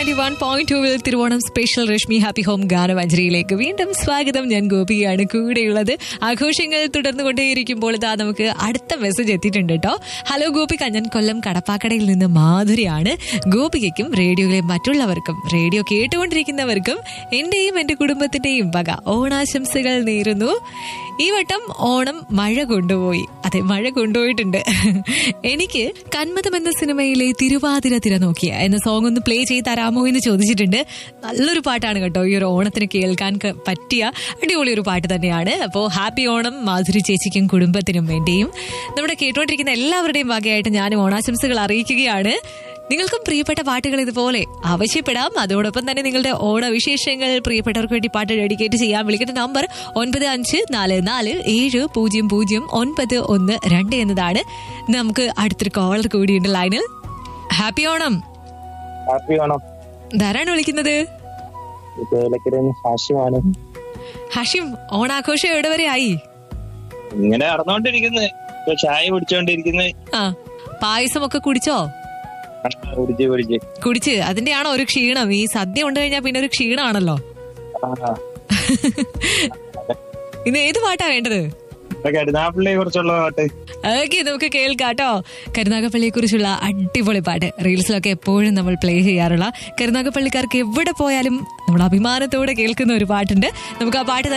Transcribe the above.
Ninety one point ടൂവിൽ Thiruvonam special Rashmi happy home ഗാനമഞ്ജരിയിലേക്ക് വീണ്ടും സ്വാഗതം ഞാൻ ഗോപിയാണ് കൂടെയുള്ളത് ആഘോഷങ്ങൾ തുടർന്നുകൊണ്ടേയിരിക്കുമ്പോൾ ഇതാ നമുക്ക് അടുത്ത മെസ്സേജ് എത്തിയിട്ടുണ്ട് കേട്ടോ ഹലോ ഗോപിക ഞാൻ കൊല്ലം കടപ്പാക്കടയിൽ നിന്ന് മാധുരിയാണ് ഗോപികയ്ക്കും റേഡിയോയിലെ മറ്റുള്ളവർക്കും റേഡിയോ കേട്ടുകൊണ്ടിരിക്കുന്നവർക്കും എന്റെയും എന്റെ കുടുംബത്തിന്റെയും വക ഓണാശംസകൾ നേരുന്നു ഈ വട്ടം ഓണം മഴ കൊണ്ടുപോയി അതെ മഴ കൊണ്ടുപോയിട്ടുണ്ട് എനിക്ക് കന്മതം എന്ന സിനിമയിലെ തിരുവാതിര തിര നോക്കിയ എന്ന സോങ് ഒന്ന് പ്ലേ ചെയ്ത് തരാമോ എന്ന് ചോദിച്ചിട്ടുണ്ട് നല്ലൊരു പാട്ടാണ് കേട്ടോ ഈ ഒരു ഓണത്തിന് കേൾക്കാൻ ക- പറ്റിയ അടിപൊളി ഒരു പാട്ട് തന്നെയാണ് അപ്പോൾ ഹാപ്പി ഓണം മാധുരി ചേച്ചിക്കും കുടുംബത്തിനും വേണ്ടിയും നമ്മുടെ കേട്ടുകൊണ്ടിരിക്കുന്ന എല്ലാവരുടെയും വകയായിട്ട് ഞാനും ഓണാശംസകൾ അറിയിക്കുകയാണ് നിങ്ങൾക്കും പ്രിയപ്പെട്ട പാട്ടുകൾ ഇതുപോലെ ആവശ്യപ്പെടാം അതോടൊപ്പം തന്നെ നിങ്ങളുടെ ഓണവിശേഷങ്ങൾ പ്രിയപ്പെട്ടവർക്ക് വേണ്ടി പാട്ട് ഡെഡിക്കേറ്റ് ചെയ്യാൻ വിളിക്കേണ്ട നമ്പർ ഒൻപത് അഞ്ച് നാല് നാല് ഏഴ് പൂജ്യം പൂജ്യം ഒൻപത് ഒന്ന് രണ്ട് എന്നതാണ് നമുക്ക് അടുത്തൊരു കോളർ കൂടിയുണ്ട് ലൈനിൽ ഹാപ്പി ഓണം ഹാപ്പി ഓണം ധാരാണ് വിളിക്കുന്നത് ചേലക്കരന്ന് ഹാഷിമാണ് ഹഷിം ഓണാഘോഷം എവിടെ വരെ ആയി ഇങ്ങനെ നടന്നുകൊണ്ടിരിക്കുന്നത് ഇപ്പൊ ചായ കുടിച്ചോണ്ടിരിക്കുന്നത് ആ പായസമൊക്കെ കുടിച്ചോ കുടിച്ച് കുടിച്ച് കുടിച്ച് അതിന്റെയാണോ ഒരു ക്ഷീണം ഈ സദ്യ കൊണ്ടു കഴിഞ്ഞാൽ പിന്നെ ഒരു ക്ഷീണമാണല്ലോ ആ. ഇന്ന് ഏത് പാട്ടാ വേണ്ടത് ഇപ്പൊ കരുനാപ്പിള്ളിയെ കുറിച്ചുള്ള പാട്ട് ഓക്കെ നമുക്ക് കേൾക്കാട്ടോ കരുനാഗപ്പള്ളിയെ കുറിച്ചുള്ള അടിപൊളി പാട്ട് റീൽസിലൊക്കെ എപ്പോഴും നമ്മൾ പ്ലേ ചെയ്യാറുള്ള കരുനാഗപ്പള്ളിക്കാർക്ക് എവിടെ പോയാലും നമ്മൾ അഭിമാനത്തോടെ കേൾക്കുന്ന ഒരു പാട്ടുണ്ട് നമുക്ക് ആ പാട്ട്